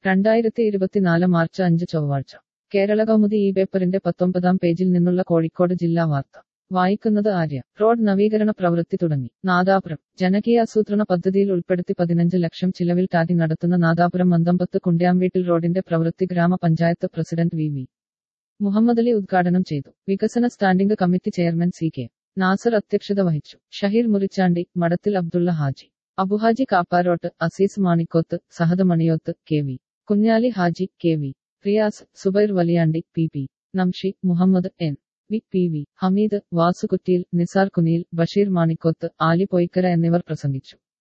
രണ്ടായിരത്തി ഇരുപത്തിനാല് മാർച്ച് അഞ്ച് ചൊവ്വാഴ്ച കേരള കൗമുദി ഈ പേപ്പറിന്റെ പത്തൊമ്പതാം പേജിൽ നിന്നുള്ള കോഴിക്കോട് ജില്ലാ വാർത്ത വായിക്കുന്നത് ആര്യ റോഡ് നവീകരണ പ്രവൃത്തി തുടങ്ങി നാദാപുരം ജനകീയാസൂത്രണ പദ്ധതിയിൽ ഉൾപ്പെടുത്തി പതിനഞ്ച് ലക്ഷം ചിലവിൽ ടാറ്റി നടത്തുന്ന നാദാപുരം മന്തമ്പത്ത് കുണ്ട്യാംവീട്ടിൽ റോഡിന്റെ പ്രവൃത്തി ഗ്രാമപഞ്ചായത്ത് president V V Muhammad Ali ഉദ്ഘാടനം ചെയ്തു വികസന standing committee chairman C K Nasar അധ്യക്ഷത വഹിച്ചു Shaheer Murichandi Madathil Abdulla Haji Abuhaji Kapparot Azeez Manikoth Sahad Maniyoth K V Kunjali Haji K V Riyas Subair Valiyandi P P Namshi Muhammad N V P V Hameed Vasukuttiyil Nisar Kuniyil Basheer Manikoth Ali Poykkara എന്നിവർ പ്രസംഗിച്ചു